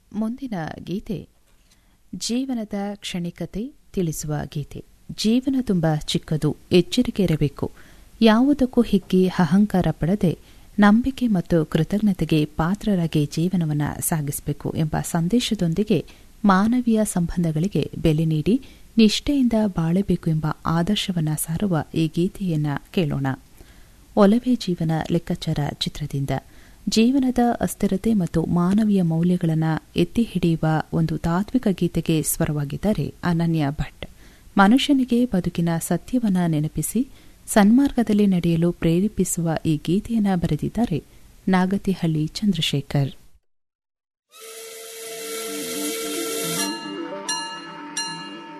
ಮುಂದಿನ ಗೀತೆ ಜೀವನದ ಕ್ಷಣಿಕತೆ ತಿಳಿಸುವ ಗೀತೆ ಜೀವನ ತುಂಬ ಚಿಕ್ಕದು ಎಚ್ಚರಿಕೆ ಇರಬೇಕು ಯಾವುದಕ್ಕೂ ಹಿಗ್ಗಿ ಅಹಂಕಾರ ಪಡದೆ ನಂಬಿಕೆ ಮತ್ತು ಕೃತಜ್ಞತೆಗೆ ಪಾತ್ರರಾಗಿ ಜೀವನವನ್ನು ಸಾಗಿಸಬೇಕು ಎಂಬ ಸಂದೇಶದೊಂದಿಗೆ ಮಾನವೀಯ ಸಂಬಂಧಗಳಿಗೆ ಬೆಲೆ ನೀಡಿ ನಿಷ್ಠೆಯಿಂದ ಬಾಳಬೇಕು ಎಂಬ ಆದರ್ಶವನ್ನು ಸಾರುವ ಈ ಗೀತೆಯನ್ನ ಕೇಳೋಣ ಒಲವೇ ಜೀವನ ಲೆಕ್ಕಾಚಾರ ಚಿತ್ರದಿಂದ ಜೀವನದ ಅಸ್ಥಿರತೆ ಮತ್ತು ಮಾನವೀಯ ಮೌಲ್ಯಗಳನ್ನು ಎತ್ತಿ ಹಿಡಿಯುವ ಒಂದು ತಾತ್ವಿಕ ಗೀತೆಗೆ ಸ್ವರವಾಗಿದ್ದಾರೆ ಅನನ್ಯ ಭಟ್ ಮನುಷ್ಯನಿಗೆ ಬದುಕಿನ ಸತ್ಯವನ್ನ ನೆನಪಿಸಿ ಸನ್ಮಾರ್ಗದಲ್ಲಿ ನಡೆಯಲು ಪ್ರೇರೇಪಿಸುವ ಈ ಗೀತೆಯನ್ನ ಬರೆದಿದ್ದಾರೆ ನಾಗತಿಹಳ್ಳಿ ಚಂದ್ರಶೇಖರ್